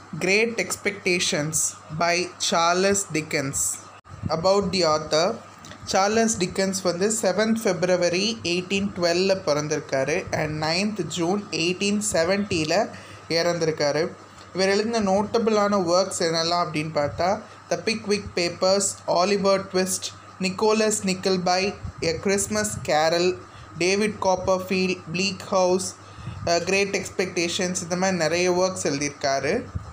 Great Expectations by Charles Dickens. About the author, Charles Dickens வந்து seventh February eighteen டுவெல்ல பிறந்திருக்காரு and ninth June eighteen செவன்ட்டியில் இறந்திருக்காரு இவர் எழுதின நோட்டபிளான ஒர்க்ஸ் என்னெல்லாம் அப்படின்னு பார்த்தா the Pickwick papers Oliver Twist Nicholas Nickleby a Christmas carol David Copperfield Bleak house great expectations இந்த மாதிரி நிறைய ஒர்க்ஸ் எழுதியிருக்காரு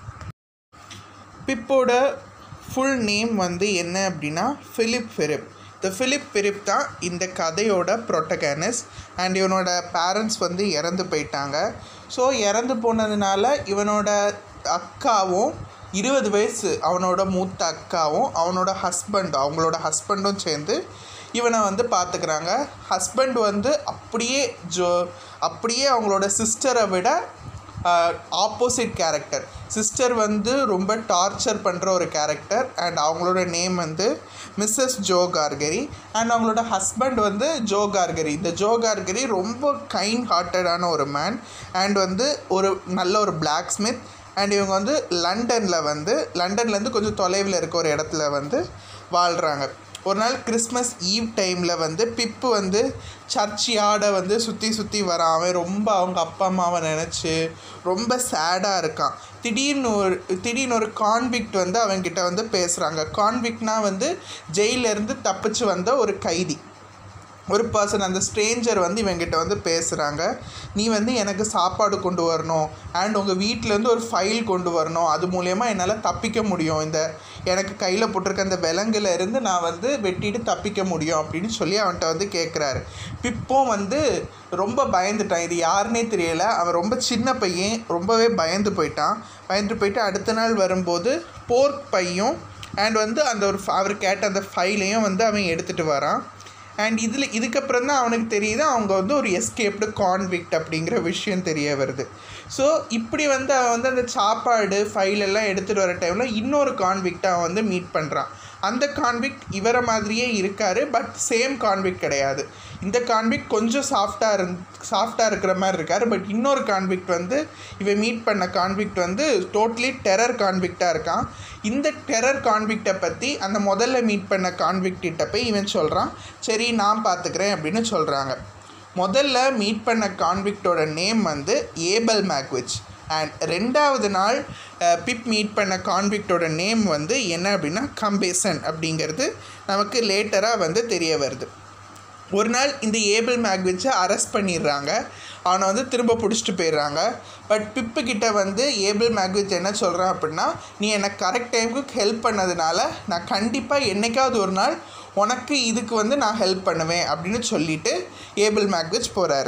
பிப்போட ஃபுல் நேம் வந்து என்ன அப்படின்னா ஃபிலிப் ஃபிரிப் இந்த ஃபிலிப் ஃபிரிப் தான் இந்த கதையோட ப்ரொட்டகனிஸ்ட் அண்ட் இவனோட பேரண்ட்ஸ் வந்து இறந்து போயிட்டாங்க ஸோ இறந்து போனதுனால இவனோட அக்காவும் இருபது வயசு அவனோட மூத்த அக்காவும் அவனோட ஹஸ்பண்ட் அவங்களோட ஹஸ்பண்டும் சேர்ந்து இவனை வந்து பார்த்துக்கிறாங்க ஹஸ்பண்ட் வந்து அப்படியே ஜோ அப்படியே அவங்களோட சிஸ்டரை விட ஆப்போசிட் கேரக்டர் சிஸ்டர் வந்து ரொம்ப டார்ச்சர் பண்ணுற ஒரு கேரக்டர் அண்ட் அவங்களோட நேம் வந்து மிஸ்ஸஸ் ஜோ கார்கரி அண்ட் அவங்களோட ஹஸ்பண்ட் வந்து ஜோ கார்கரி இந்த ஜோ கார்கரி ரொம்ப கைண்ட் ஹார்ட்டடான ஒரு மேன் அண்ட் வந்து ஒரு நல்ல ஒரு பிளாக் ஸ்மித் அண்ட் இவங்க வந்து லண்டனில் வந்து லண்டன்லேருந்து கொஞ்சம் தொலைவில் இருக்க ஒரு இடத்துல வந்து வாழ்கிறாங்க ஒரு நாள் கிறிஸ்மஸ் ஈவ் டைமில் வந்து பிப்பு வந்து சர்ச் யார்டை வந்து சுற்றி சுற்றி வரான் அவன் ரொம்ப அவங்க அப்பா அம்மாவை நினச்சி ரொம்ப சேடாக இருக்கான் திடீர்னு ஒரு திடீர்னு ஒரு கான்விக்ட் வந்து அவன்கிட்ட வந்து பேசுகிறாங்க கான்விக்ட்னா வந்து ஜெயிலேருந்து தப்பிச்சு வந்த ஒரு கைதி ஒரு பர்சன் அந்த ஸ்ட்ரேஞ்சர் வந்து இவங்கிட்ட வந்து பேசுகிறாங்க நீ வந்து எனக்கு சாப்பாடு கொண்டு வரணும் அண்ட் உங்கள் வீட்டிலேருந்து ஒரு ஃபைல் கொண்டு வரணும் அது மூலயமா என்னால் தப்பிக்க முடியும் இந்த எனக்கு கையில் போட்டிருக்க அந்த விலங்குல இருந்து நான் வந்து வெட்டிட்டு தப்பிக்க முடியும் அப்படின்னு சொல்லி அவன்கிட்ட வந்து கேட்குறாரு பிப்பும் வந்து ரொம்ப பயந்துட்டான் இது யாருன்னே தெரியல அவன் ரொம்ப சின்ன பையன் ரொம்பவே பயந்து போயிட்டான் பயந்து போயிட்டு அடுத்த நாள் வரும்போது போர்க் பையும் அண்ட் வந்து அந்த ஒரு அவர் கேட்ட அந்த ஃபைலையும் வந்து அவன் எடுத்துகிட்டு வரான் அண்ட் இதில் இதுக்கப்புறம் தான் அவனுக்கு தெரியுது அவங்க வந்து ஒரு எஸ்கேப்டு கான்விக்ட் அப்படிங்கிற விஷயம் தெரிய வருது ஸோ இப்படி வந்து அவன் வந்து அந்த சாப்பாடு ஃபைல் எல்லாம் எடுத்துகிட்டு வர டைமில் இன்னொரு கான்விக்ட் அவன் வந்து மீட் பண்ணுறான் அந்த கான்விக்ட் இவரை மாதிரியே இருக்கார் பட் சேம் கான்விக்ட் கிடையாது இந்த கான்விக்ட் கொஞ்சம் சாஃப்டாக இருந் சாஃப்டாக இருக்கிற மாதிரி இருக்கார் பட் இன்னொரு கான்விக்ட் வந்து இவன் மீட் பண்ண கான்விக்ட் வந்து டோட்லி டெரர் கான்விக்டாக இருக்கான் இந்த டெரர் கான்விக்டை பற்றி அந்த முதல்ல மீட் பண்ண கான்விக்டிட்ட போய் இவன் சொல்கிறான் சரி நான் பார்த்துக்கிறேன் அப்படின்னு சொல்கிறாங்க முதல்ல மீட் பண்ண கான்விக்டோட நேம் வந்து ஏபல் மேக்விச் அண்ட் ரெண்டாவது நாள் பிப் மீட் பண்ண கான்விக்டோட நேம் வந்து என்ன அப்படின்னா கம்பேசன் அப்படிங்கிறது நமக்கு லேட்டராக வந்து தெரிய வருது ஒரு நாள் இந்த ஏபிள் மேக்விச்சை அரெஸ்ட் பண்ணிடுறாங்க அவனை வந்து திரும்ப பிடிச்சிட்டு போயிடுறாங்க பட் பிப்பு கிட்ட வந்து ஏபிள் மேக்விச் என்ன சொல்கிறான் அப்படின்னா நீ எனக்கு கரெக்ட் டைமுக்கு ஹெல்ப் பண்ணதுனால நான் கண்டிப்பாக என்றைக்காவது ஒரு நாள் உனக்கு இதுக்கு வந்து நான் ஹெல்ப் பண்ணுவேன் அப்படின்னு சொல்லிட்டு ஏபிள் மேக்விச் போகிறாரு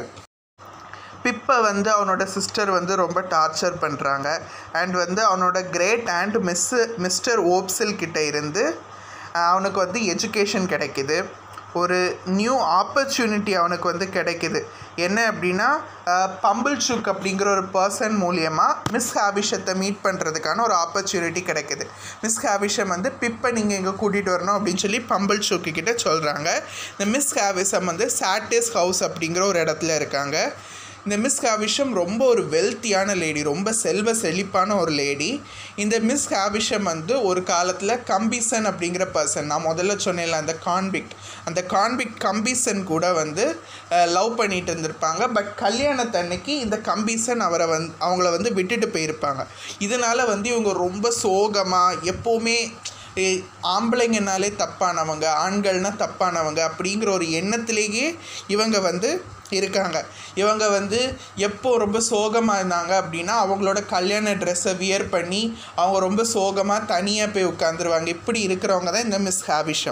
பிப்பை வந்து அவனோட சிஸ்டர் வந்து ரொம்ப டார்ச்சர் பண்ணுறாங்க அண்ட் வந்து அவனோட great aunt Miss Mister Wopsle கிட்ட இருந்து அவனுக்கு வந்து எஜுகேஷன் கிடைக்கிது ஒரு நியூ ஆப்பர்ச்சுனிட்டி அவனுக்கு வந்து கிடைக்கிது என்ன அப்படின்னா பம்பிள் சுக் அப்படிங்கிற ஒரு பர்சன் மூலியமாக மிஸ் ஹாபிஷத்தை மீட் பண்ணுறதுக்கான ஒரு ஆப்பர்ச்சுனிட்டி கிடைக்குது மிஸ் ஹாபிஷம் வந்து பிப்பை நீங்கள் இங்கே கூட்டிகிட்டு வரணும் அப்படின்னு சொல்லி பம்பிள் சுக்கு கிட்ட சொல்கிறாங்க இந்த மிஸ் ஹாபிஷம் வந்து சாட்டிஸ் ஹவுஸ் அப்படிங்கிற ஒரு இடத்துல இருக்காங்க இந்த மிஸ் ஹாவிஷம் ரொம்ப ஒரு வெல்த்தியான லேடி ரொம்ப செல்வ செழிப்பான ஒரு லேடி இந்த மிஸ் ஹாவிஷம் வந்து ஒரு காலத்தில் கம்பிசன் அப்படிங்கிற பர்சன் நான் முதல்ல சொன்னேன்ல அந்த கான்விக்ட் அந்த கான்விக்ட் கம்பிசன் கூட வந்து லவ் பண்ணிட்டு இருந்திருப்பாங்க பட் கல்யாணத்தன்னைக்கு இந்த கம்பிசன் அவரை வந்து அவங்கள வந்து விட்டுட்டு போயிருப்பாங்க இதனால் வந்து இவங்க ரொம்ப சோகமாக எப்போவுமே ஆம்பளைங்கனாலே தப்பானவங்க ஆண்கள்னால் தப்பானவங்க அப்படிங்கிற ஒரு எண்ணத்திலேயே இவங்க வந்து இருக்காங்க இவங்க வந்து எப்போ ரொம்ப சோகமாக இருந்தாங்க அப்படின்னா அவங்களோட கல்யாண ட்ரெஸ்ஸை வியர் பண்ணி அவங்க ரொம்ப சோகமாக தனியாக போய் உட்காந்துருவாங்க இப்படி இருக்கிறவங்க தான் இந்த மிஸ் ஹாவிஷம்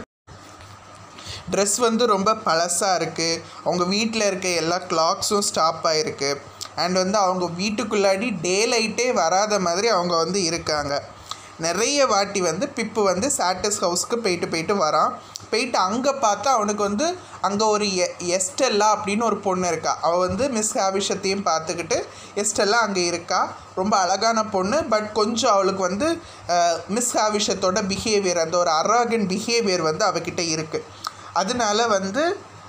ட்ரெஸ் வந்து ரொம்ப பழசாக இருக்குது அவங்க வீட்டில் இருக்க எல்லா கிளாக்ஸும் ஸ்டாப் ஆகிருக்கு அண்ட் வந்து அவங்க வீட்டுக்குள்ளாடி டே லைட்டே வராத மாதிரி அவங்க வந்து இருக்காங்க நிறைய வாட்டி வந்து பிப்பு வந்து சாட்டஸ் ஹவுஸ்க்கு போயிட்டு போயிட்டு வரான் போயிட்டு அங்கே பார்த்தா அவனுக்கு வந்து அங்கே ஒரு எ எஸ்டெல்லா அப்படின்னு ஒரு பொண்ணு இருக்கா அவள் வந்து மிஸ் ஹாவிஷத்தையும் பார்த்துக்கிட்டு எஸ்டெல்லா அங்கே இருக்கா ரொம்ப அழகான பொண்ணு பட் கொஞ்சம் அவளுக்கு வந்து மிஸ் ஹாவிஷத்தோட பிஹேவியர் அந்த ஒரு அராகன் பிஹேவியர் வந்து அவகிட்ட இருக்குது அதனால வந்து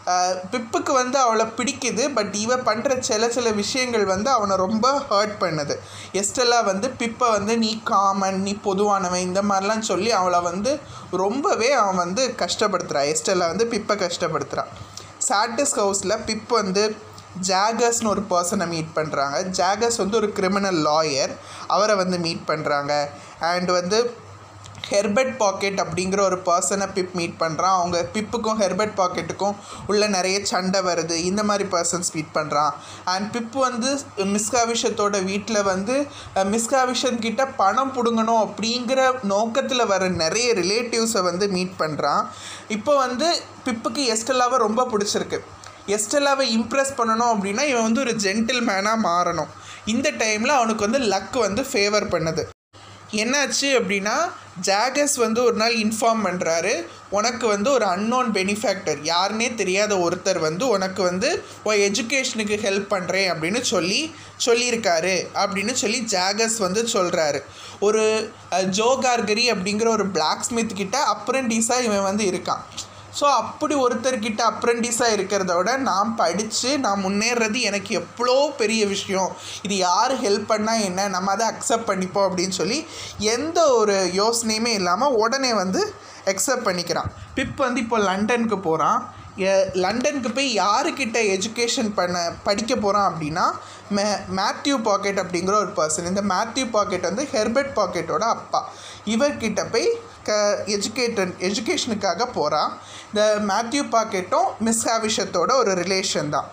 அஹ், பிப்புக்கு வந்து அவளை பிடிக்குது பட் இவ பண்ணுற சில சில விஷயங்கள் வந்து அவனை ரொம்ப ஹர்ட் பண்ணுது எஸ்டெல்லா வந்து பிப்பை வந்து நீ காமன் நீ பொதுவானவன் இந்த மாதிரிலாம் சொல்லி அவளை வந்து ரொம்பவே அவன் வந்து கஷ்டப்படுத்துறா எஸ்டெல்லா வந்து பிப்பை கஷ்டப்படுத்துகிறான் சாட்டிஸ் ஹவுஸில் பிப் வந்து ஜாகர்ஸ்னு ஒரு பர்சனை மீட் பண்ணுறாங்க ஜாகர்ஸ் வந்து ஒரு கிரிமினல் லாயர் அவரை வந்து மீட் பண்ணுறாங்க அண்ட் வந்து ஹெர்பர்ட் பாக்கெட் அப்படிங்கிற ஒரு பர்சனை பிப் மீட் பண்ணுறான் அவங்க பிப்புக்கும் ஹெர்பர்ட் பாக்கெட்டுக்கும் உள்ள நிறைய சண்டை வருது இந்த மாதிரி பர்சன்ஸ் மீட் பண்ணுறான் அண்ட் பிப் வந்து மிஸ்காவிஷத்தோட வீட்டில் வந்து அஹ், மிஸ்காவிஷன் கிட்ட பணம் பிடுங்கணும் அப்படிங்கிற நோக்கத்தில் வர நிறைய ரிலேட்டிவ்ஸை வந்து மீட் பண்ணுறான் இப்போ வந்து பிப்புக்கு எஸ்டெல்லாவை ரொம்ப பிடிச்சிருக்கு எஸ்டெல்லாவை இம்ப்ரெஸ் பண்ணணும் அப்படின்னா இவன் வந்து ஒரு ஜென்டில் மேனாக மாறணும் இந்த டைமில் அவனுக்கு வந்து லக் வந்து ஃபேவர் பண்ணுது என்னாச்சு அப்படின்னா ஜாகஸ் வந்து ஒரு நாள் இன்ஃபார்ம் பண்ணுறாரு உனக்கு வந்து ஒரு அன்னோன் பெனிஃபேக்டர் யாருன்னே தெரியாத ஒருத்தர் வந்து உனக்கு வந்து உன் எஜுகேஷனுக்கு ஹெல்ப் பண்ணுறேன் அப்படின்னு சொல்லி சொல்லியிருக்காரு அப்படின்னு சொல்லி ஜாகஸ் வந்து சொல்கிறாரு ஒரு அஹ், ஜோ கார்கரி அப்படிங்கிற ஒரு பிளாக் ஸ்மித் கிட்ட அப்ரெண்டிஸாக இவன் வந்து இருக்கான் ஸோ அப்படி ஒருத்தர்கிட்ட அப்ரெண்டிஸாக இருக்கிறத விட நான் படித்து நான் முன்னேறது எனக்கு எவ்வளோ பெரிய விஷயம் இது யார் ஹெல்ப் பண்ணால் என்ன நம்ம அதை அக்செப்ட் பண்ணிப்போம் அப்படின்னு சொல்லி எந்த ஒரு யோசனையுமே இல்லாமல் உடனே வந்து அக்செப்ட் பண்ணிக்கிறான் பிப் வந்து இப்போ லண்டனுக்கு போகிறான் லண்டனுக்கு போய் யாருக்கிட்ட எஜுகேஷன் பண்ண படிக்க போகிறான் அப்படின்னா மே மேத்யூ பாக்கெட் அப்படிங்கிற ஒரு பர்சன் இந்த மேத்யூ பாக்கெட் வந்து ஹெர்பர்ட் பாக்கெட்டோட அப்பா இவர்கிட்ட போய் க எஜுகேட்டன் எஜுகேஷனுக்காக போகிறான் இந்த மேத்யூ பாக்கெட்டும் மிஸ் ஹாவிஷத்தோட ஒரு ரிலேஷன் தான்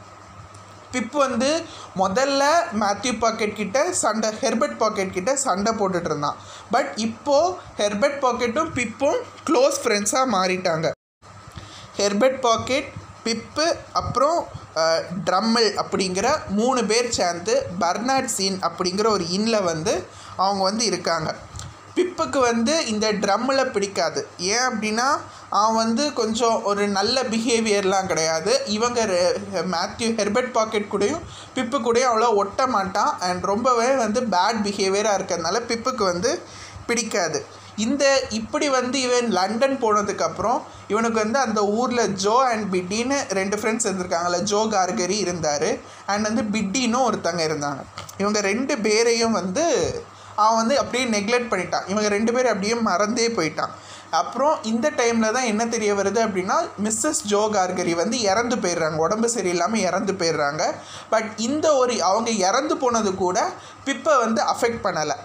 பிப் வந்து முதல்ல மேத்யூ பாக்கெட் கிட்ட சண்டை ஹெர்பர்ட் பாக்கெட் கிட்ட சண்டை போட்டுட்டு இருந்தான் பட் இப்போது ஹெர்பர்ட் பாக்கெட்டும் பிப்பும் க்ளோஸ் ஃப்ரெண்ட்ஸாக மாறிட்டாங்க ஹெர்பர்ட் பாக்கெட் பிப்பு அப்புறம் ட்ரம்மல் அப்படிங்கிற மூணு பேர் சேர்ந்து பர்னாட் சீன் அப்படிங்கிற ஒரு இன்னில் வந்து அவங்க வந்து இருக்காங்க பிப்புக்கு வந்து இந்த ட்ரம்மில் பிடிக்காது ஏன் அப்படின்னா அவன் வந்து கொஞ்சம் ஒரு நல்ல பிஹேவியர்லாம் கிடையாது இவங்க ரெ- மேத்யூ ஹெர்பர்ட் பாக்கெட் கூடயும் பிப்பு கூடயும் அவ்வளோ ஒட்ட மாட்டான் அண்ட் ரொம்பவே வந்து பேட் பிஹேவியராக இருக்கிறதுனால பிப்புக்கு வந்து பிடிக்காது இந்த இப்படி வந்து இவன் லண்டன் போனதுக்கப்புறம் இவனுக்கு வந்து அந்த ஊரில் ஜோ அண்ட் பிட்டின்னு ரெண்டு ஃப்ரெண்ட்ஸ் இருந்திருக்காங்கல்ல ஜோ கார்கரி இருந்தார் அண்ட் வந்து பிட்டின்னு ஒருத்தங்க இருந்தாங்க இவங்க ரெண்டு பேரையும் வந்து அவன் வந்து அப்படியே நெக்லெக்ட் பண்ணிட்டான் இவங்க ரெண்டு பேரும் அப்படியே மறந்தே போயிட்டான் அப்புறம் இந்த டைமில் தான் என்ன தெரிய வருது அப்படின்னா மிஸ்ஸஸ் ஜோ கார்கரி வந்து இறந்து போயிடுறாங்க உடம்பு சரியில்லாமல் இறந்து போயிடுறாங்க பட் இந்த ஒரு அவங்க இறந்து போனது கூட பிப்பை வந்து அஃபெக்ட் பண்ணலை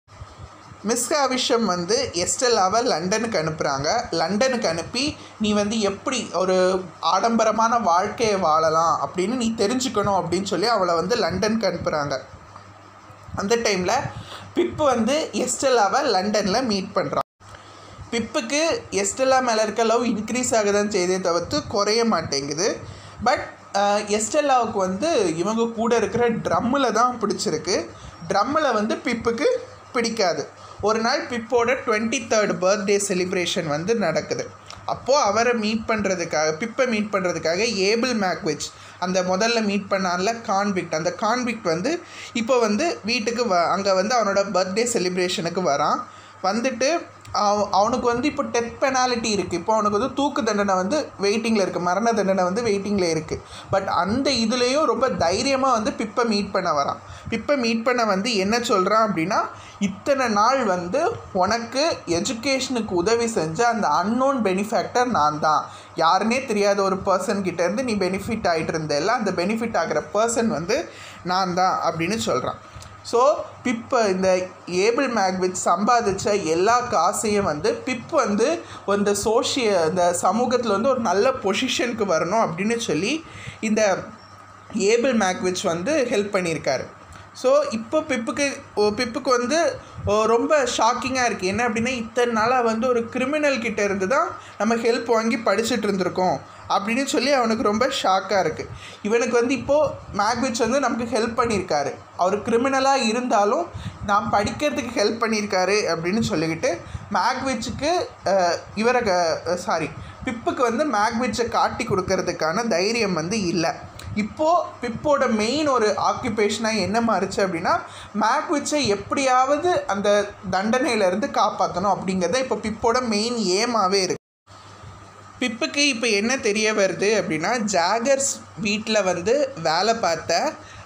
மிஸ் ஹாவிஷம் வந்து எஸ்டெல்லாவை லண்டனுக்கு அனுப்புகிறாங்க லண்டனுக்கு அனுப்பி நீ வந்து எப்படி ஒரு ஆடம்பரமான வாழ்க்கையை வாழலாம் அப்படின்னு நீ தெரிஞ்சுக்கணும் அப்படின்னு சொல்லி அவளை வந்து லண்டனுக்கு அனுப்புகிறாங்க அந்த டைமில் பிப்பு வந்து எஸ்டெல்லாவை லண்டனில் மீட் பண்ணுறான் பிப்புக்கு எஸ்டெல்லா மேலே இருக்க லவ் இன்க்ரீஸ் ஆக தான் செய்தே தவிர்த்து குறைய மாட்டேங்குது பட் எஸ்டெல்லாவுக்கு வந்து இவங்க கூட இருக்கிற ட்ரம்மில் தான் பிடிச்சிருக்கு ட்ரம்மில் வந்து பிப்புக்கு பிடிக்காது ஒரு நாள் பிப்போட டுவெண்ட்டி தேர்ட் பர்த்டே செலிப்ரேஷன் வந்து நடக்குது அப்போது அவரை மீட் பண்ணுறதுக்காக பிப்பை மீட் பண்ணுறதுக்காக ஏபிள் மேக்விச் அந்த முதல்ல மீட் பண்ணான்ல கான்விக்ட் அந்த கான்விக்ட் வந்து இப்போ வந்து வீட்டுக்கு வ அங்கே வந்து அவனோட பர்த்டே செலிப்ரேஷனுக்கு வரான் வந்துட்டு அவ- அவனுக்கு வந்து இப்போ டெத் பெனாலிட்டி இருக்குது இப்போ அவனுக்கு வந்து தூக்கு தண்டனை வந்து வெயிட்டிங்கில் இருக்குது மரண தண்டனை வந்து வெயிட்டிங்கில் இருக்குது பட் அந்த இதுலேயும் ரொம்ப தைரியமாக வந்து பிப்பை மீட் பண்ண வரான் பிப்பை மீட் பண்ண வந்து என்ன சொல்கிறான் அப்படின்னா இத்தனை நாள் வந்து உனக்கு எஜுகேஷனுக்கு உதவி செஞ்ச அந்த அன்னோன் பெனிஃபேக்டர் நான் தான் யாருன்னே தெரியாத ஒரு பர்சன் கிட்டேருந்து நீ பெனிஃபிட் ஆகிட்டு இருந்தேல்ல அந்த பெனிஃபிட் ஆகிற பர்சன் வந்து நான் தான் அப்படின்னு சொல்கிறான் ஸோ பிப் இந்த ஏபிள் மேக்விச் சம்பாதிச்ச எல்லா காசையும் வந்து பிப் வந்து இந்த சோஷிய இந்த சமூகத்தில் வந்து ஒரு நல்ல பொசிஷனுக்கு வரணும் அப்படின்னு சொல்லி இந்த ஏபிள் மேக்விச் வந்து ஹெல்ப் பண்ணியிருக்காரு ஸோ இப்போ பிப்புக்கு ஓ, பிப்புக்கு வந்து ஓ, ரொம்ப ஷாக்கிங்காக இருக்குது என்ன அப்படின்னா இத்தனை நாளாக வந்து ஒரு கிரிமினல் கிட்ட இருந்து தான் நம்ம ஹெல்ப் வாங்கி படிச்சுட்டு இருந்திருக்கோம் அப்படின்னு சொல்லி அவனுக்கு ரொம்ப ஷாக்காக இருக்குது இவனுக்கு வந்து இப்போது மேக்விச் வந்து நமக்கு ஹெல்ப் பண்ணியிருக்காரு அவர் கிரிமினலாக இருந்தாலும் நான் படிக்கிறதுக்கு ஹெல்ப் பண்ணியிருக்காரு அப்படின்னு சொல்லிக்கிட்டு மேக்விச்சுக்கு அஹ், இவரை சாரி பிப்புக்கு வந்து மேக்விச்சை காட்டி கொடுக்கறதுக்கான தைரியம் வந்து இல்லை இப்போது பிப்போட மெயின் ஒரு ஆக்குபேஷனாக என்ன மாறுச்சு அப்படின்னா மேக்விச்சை எப்படியாவது அந்த தண்டனையிலேருந்து காப்பாற்றணும் அப்படிங்கிறத இப்போ பிப்போட மெயின் ஏமாவே இருக்கு பிப்புக்கு இப்போ என்ன தெரிய வருது அப்படின்னா ஜாகர்ஸ் வீட்டில் வந்து வேலை பார்த்த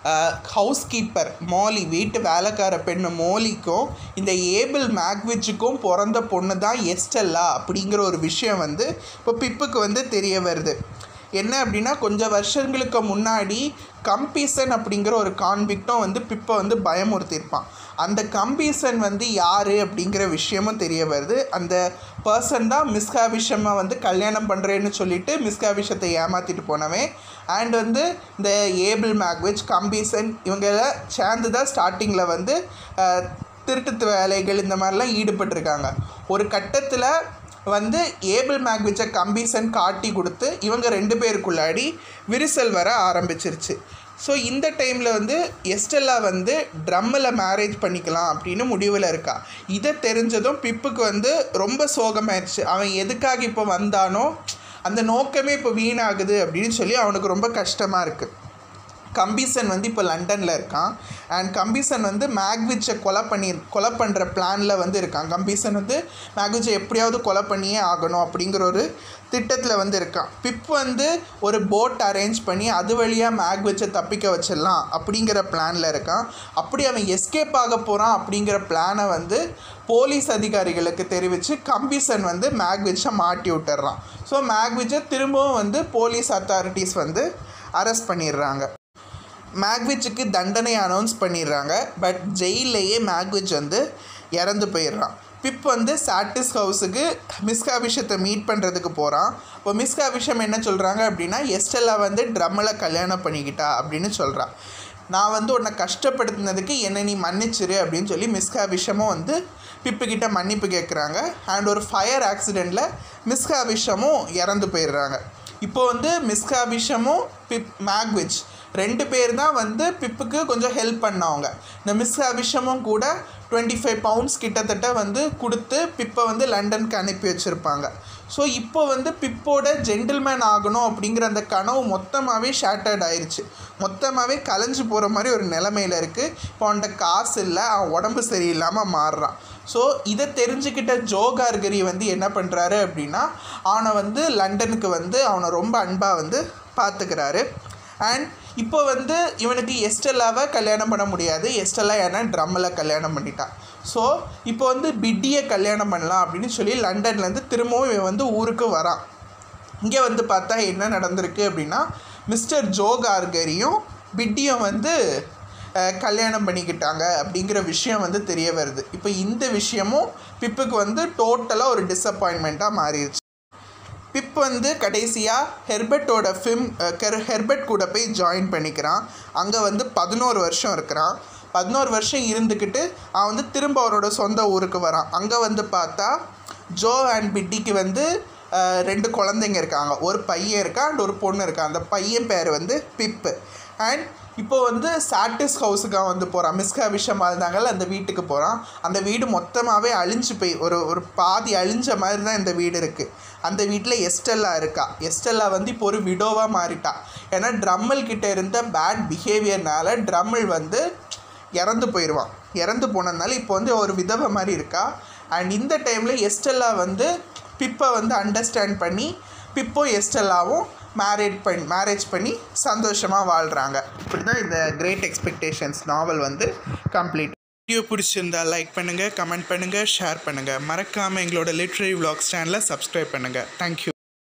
ஹவுஸ் கீப்பர் மோலி வீட்டு வேலைக்கார பெண்ணு மோலிக்கும் இந்த ஏபிள் மேக்விச்சுக்கும் பிறந்த பொண்ணு தான் எஸ்டெல்லா அப்படிங்கிற ஒரு விஷயம் வந்து இப்போ பிப்புக்கு வந்து தெரிய வருது என்ன அப்படின்னா கொஞ்சம் வருஷங்களுக்கு முன்னாடி கம்பீசன் அப்படிங்கிற ஒரு கான்விக்டும் வந்து பிப்பை வந்து பயமுறுத்தியிருப்பான் அந்த கம்பீசன் வந்து யார் அப்படிங்கிற விஷயமும் தெரிய வருது அந்த பர்சன் தான் மிஸ்காவிஷமை வந்து கல்யாணம் பண்ணுறேன்னு சொல்லிட்டு மிஸ்காவிஷத்தை ஏமாற்றிட்டு போனவன் அண்ட் வந்து இந்த ஏபிள் மேக்விச் கம்பீசன் இவங்க சேர்ந்து தான் ஸ்டார்டிங்கில் வந்து அஹ், திருட்டு வேலைகள் இந்த மாதிரிலாம் ஈடுபட்டிருக்காங்க ஒரு கட்டத்தில் வந்து ஏபிள் மேக்விச்சை கம்பீசன் காட்டி கொடுத்து இவங்க ரெண்டு பேருக்குள்ளாடி விரிசல் வர ஆரம்பிச்சிருச்சு ஸோ இந்த டைமில் வந்து எஸ்டெல்லா வந்து ட்ரம்மில் மேரேஜ் பண்ணிக்கலாம் அப்படின்னு முடிவில் இருக்கா இதை தெரிஞ்சதும் பிப்புக்கு வந்து ரொம்ப சோகமாயிடுச்சு அவன் எதுக்காக இப்போ வந்தானோ அந்த நோக்கமே இப்போ வீணாகுது அப்படின்னு சொல்லி அவனுக்கு ரொம்ப கஷ்டமாக இருக்குது கம்பீசன் வந்து இப்போ லண்டனில் இருக்கான் அண்ட் கம்பீசன் வந்து மேக்விச்சை கொலை பண்ணி கொலை பண்ணுற பிளானில் வந்து இருக்கான் கம்பீசன் வந்து மேக்விச்சை எப்படியாவது கொலை பண்ணியே ஆகணும் அப்படிங்கிற ஒரு திட்டத்தில் வந்து இருக்கான் பிப் வந்து ஒரு போட் அரேஞ்ச் பண்ணி அது வழியாக மேக்விச்சை தப்பிக்க வச்சிடலாம் அப்படிங்கிற பிளானில் இருக்கான் அப்படி அவன் எஸ்கேப் ஆக போகிறான் அப்படிங்கிற பிளானை வந்து போலீஸ் அதிகாரிகளுக்கு தெரிவித்து கம்பீசன் வந்து மேக்விச்சை மாட்டி விட்டுறான் ஸோ மேக்விச்சை திரும்பவும் வந்து போலீஸ் அத்தாரிட்டிஸ் வந்து அரெஸ்ட் பண்ணிடுறாங்க மேக்விச்சுக்கு தண்டனை அனௌன்ஸ் பண்ணிடுறாங்க பட் ஜெயிலையே மேக்விச் வந்து இறந்து போயிடுறான் பிப் வந்து சாட்டிஸ் ஹவுஸுக்கு மிஸ்காபிஷத்தை மீட் பண்ணுறதுக்கு போகிறான் இப்போ மிஸ்காபிஷம் என்ன சொல்கிறாங்க அப்படின்னா எஸ்டெல்லா வந்து ட்ரம்மில் கல்யாணம் பண்ணிக்கிட்டா அப்படின்னு சொல்கிறான் நான் வந்து உன்னை கஷ்டப்படுத்தினதுக்கு என்னை நீ மன்னிச்சிரு அப்படின்னு சொல்லி மிஸ்காபிஷமும் வந்து பிப்புக்கிட்ட மன்னிப்பு கேட்குறாங்க அண்ட் ஒரு ஃபயர் ஆக்சிடெண்ட்டில் மிஸ்காபிஷமும் இறந்து போயிடுறாங்க இப்போ வந்து மிஸ்காபிஷமும் பிப் மேக்விச் ரெண்டு பேர் தான் வந்து பிப்புக்கு கொஞ்சம் ஹெல்ப் பண்ணவங்க இந்த மிஸ்காபிஷமும் கூட டுவெண்ட்டி ஃபைவ் பவுண்ட்ஸ் கிட்டத்தட்ட வந்து கொடுத்து பிப்பை வந்து லண்டனுக்கு அனுப்பி வச்சுருப்பாங்க ஸோ இப்போ வந்து பிப்போட ஜென்டில்மேன் ஆகணும் அப்படிங்கிற அந்த கனவு மொத்தமாகவே ஷேட்டர்ட் ஆயிருச்சு மொத்தமாகவே கலைஞ்சு போகிற மாதிரி ஒரு நிலமையில இருக்குது இப்போ அவன்கிட்ட காசு இல்லை அவன் உடம்பு சரியில்லாமல் மாறுறான் ஸோ இதை தெரிஞ்சுக்கிட்ட ஜோ கார்கரி வந்து என்ன பண்ணுறாரு அப்படின்னா அவனை வந்து லண்டனுக்கு வந்து அவனை ரொம்ப அன்பாக வந்து பார்த்துக்கிறாரு அண்ட் இப்போ வந்து இவனுக்கு எஸ்டெல்லாவை கல்யாணம் பண்ண முடியாது எஸ்டெல்லா ஏன்னா ட்ரம்மில் கல்யாணம் பண்ணிட்டான் ஸோ இப்போ வந்து பிட்டியை கல்யாணம் பண்ணலாம் அப்படின்னு சொல்லி லண்டன்லேருந்து திரும்பவும் இவன் வந்து ஊருக்கு வரான் இங்கே வந்து பார்த்தா என்ன நடந்திருக்கு அப்படின்னா மிஸ்டர் ஜோ கார்கரியும் பிட்டியும் வந்து அஹ், கல்யாணம் பண்ணிக்கிட்டாங்க அப்படிங்கிற விஷயம் வந்து தெரிய வருது இப்போ இந்த விஷயமும் பிப்புக்கு வந்து டோட்டலாக ஒரு டிசப்பாயின்மெண்ட்டாக மாறிடுச்சு பிப் வந்து கடைசியாக ஹெர்பர்ட்டோட ஃபிம் ஹெர்பர்ட் கூட போய் ஜாயின் பண்ணிக்கிறான் அங்கே வந்து பதினோரு வருஷம் இருக்கிறான் பதினோரு வருஷம் இருந்துக்கிட்டு அவன் வந்து திரும்ப அவரோட சொந்த ஊருக்கு வரான் அங்கே வந்து பார்த்தா ஜோ அண்ட் பிட்டிக்கு வந்து அஹ், ரெண்டு குழந்தைங்க இருக்காங்க ஒரு பையன் இருக்கான் அண்ட் ஒரு பொண்ணு இருக்கான் அந்த பையன் பேர் வந்து பிப்பு அண்ட் இப்போ வந்து சாட்டிஸ் ஹவுஸுக்கு அவன் வந்து போகிறான் மிஸ்கா விஷயம் வாழ்ந்தாங்கல்ல அந்த வீட்டுக்கு போகிறான் அந்த வீடு மொத்தமாகவே அழிஞ்சு போய் ஒரு ஒரு பாதி அழிஞ்ச மாதிரி தான் இந்த வீடு இருக்குது அந்த வீட்டில் எஸ்டெல்லா இருக்கா எஸ்டெல்லா வந்து இப்போ ஒரு விடோவாக மாறிட்டா ஏன்னா ட்ரம்மல் கிட்ட இருந்த பேட் பிஹேவியர்னால ட்ரம்மல் வந்து இறந்து போயிடுவான் இறந்து போனதுனால இப்போ வந்து ஒரு விதவை மாதிரி இருக்கா அண்ட் இந்த டைமில் எஸ்டெல்லா வந்து பிப்பை வந்து அண்டர்ஸ்டாண்ட் பண்ணி பிப்போ எஸ்டெல்லாவும் மேரேட் பண்ணி மேரேஜ் பண்ணி சந்தோஷமாக வாழ்கிறாங்க இப்படி தான் இந்த கிரேட் எக்ஸ்பெக்டேஷன்ஸ் நாவல் வந்து கம்ப்ளீட் வீடியோ பிடிச்சிருந்தா லைக் பண்ணுங்கள் கமெண்ட் பண்ணுங்கள் ஷேர் பண்ணுங்கள் மறக்காமல் எங்களோட லிட்ரரி vlogs சேனலை சப்ஸ்கிரைப் பண்ணுங்கள் தேங்க்யூ